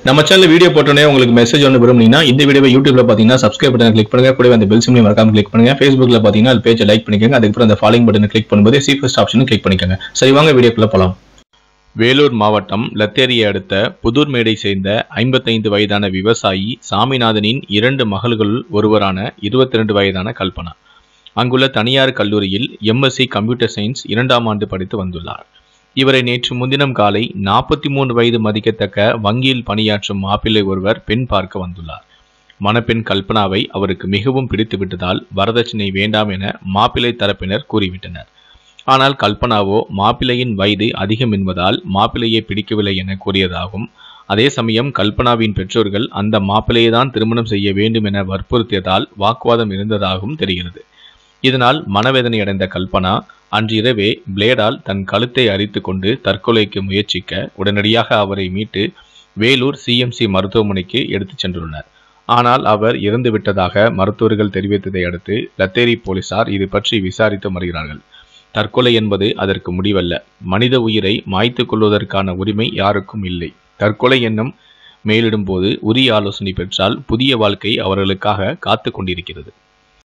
நம்ம channel video போட்டோன்னே உங்களுக்கு மெசேஜ் ஒன்று விரும்புனீங்கன்னா இந்த வீடியோவை யூடியூப்ல பார்த்தீங்கன்னா சப்ஸ்கிரைப் பட்டன் கிளிக் பண்ணுங்க கூடவே அந்த பெல் சிம்லையும் மறக்காம கிளிக் பண்ணுங்க ஃபேஸ்புக்ல பார்த்தீங்கன்னா அது பேஜை லைக் பண்ணிக்கோங்க அதுக்கப்புறம் அந்த ஃபாலோயிங் பட்டனை கிளிக் பண்ணும்போது சி ஃபர்ஸ்ட் ஆப்ஷனும் கிளிக் பண்ணிக்கோங்க சரி வாங்க வீடியோக்குள்ள போலாம் வேலூர் மாவட்டம் லத்தேரியை அடுத்த புதூர்மேடை சேர்ந்த ஐம்பத்தைந்து வயதான விவசாயி சாமிநாதனின் இரண்டு மகள்களுள் ஒருவரான இருபத்தி ரெண்டு வயதான கல்பனா அங்குள்ள தனியார் கல்லூரியில் எம்எஸ்சி கம்ப்யூட்டர் சயின்ஸ் இரண்டாம் ஆண்டு படித்து வந்துள்ளார் இவரை நேற்று முன்தினம் காலை நாற்பத்தி மூன்று வயது மதிக்கத்தக்க வங்கியில் பணியாற்றும் மாப்பிள்ளை ஒருவர் பெண் பார்க்க வந்துள்ளார் மணப்பெண் கல்பனாவை அவருக்கு மிகவும் பிடித்து விட்டதால் வரதட்சணை வேண்டாம் என மாப்பிள்ளை தரப்பினர் கூறிவிட்டனர் ஆனால் கல்பனாவோ மாப்பிள்ளையின் வயது அதிகம் என்பதால் மாப்பிள்ளையை பிடிக்கவில்லை என கூறியதாகவும் அதே சமயம் கல்பனாவின் பெற்றோர்கள் அந்த மாப்பிள்ளையை தான் திருமணம் செய்ய வேண்டும் என வற்புறுத்தியதால் வாக்குவாதம் இருந்ததாகவும் தெரிகிறது இதனால் மனவேதனை அடைந்த கல்பனா அன்று இரவே பிளேடால் தன் கழுத்தை அரித்து கொண்டு தற்கொலைக்கு முயற்சிக்க உடனடியாக அவரை மீட்டு வேலூர் சிஎம்சி மருத்துவமனைக்கு எடுத்துச் சென்றுள்ளனர் ஆனால் அவர் இறந்து விட்டதாக மருத்துவர்கள் தெரிவித்ததை அடுத்து லத்தேரி போலீசார் இது பற்றி விசாரித்து வருகிறார்கள் தற்கொலை என்பது அதற்கு முடிவல்ல மனித உயிரை மாய்த்துக் கொள்வதற்கான உரிமை யாருக்கும் இல்லை தற்கொலை எண்ணம் மேலிடும்போது உரிய ஆலோசனை பெற்றால் புதிய வாழ்க்கை அவர்களுக்காக காத்து கொண்டிருக்கிறது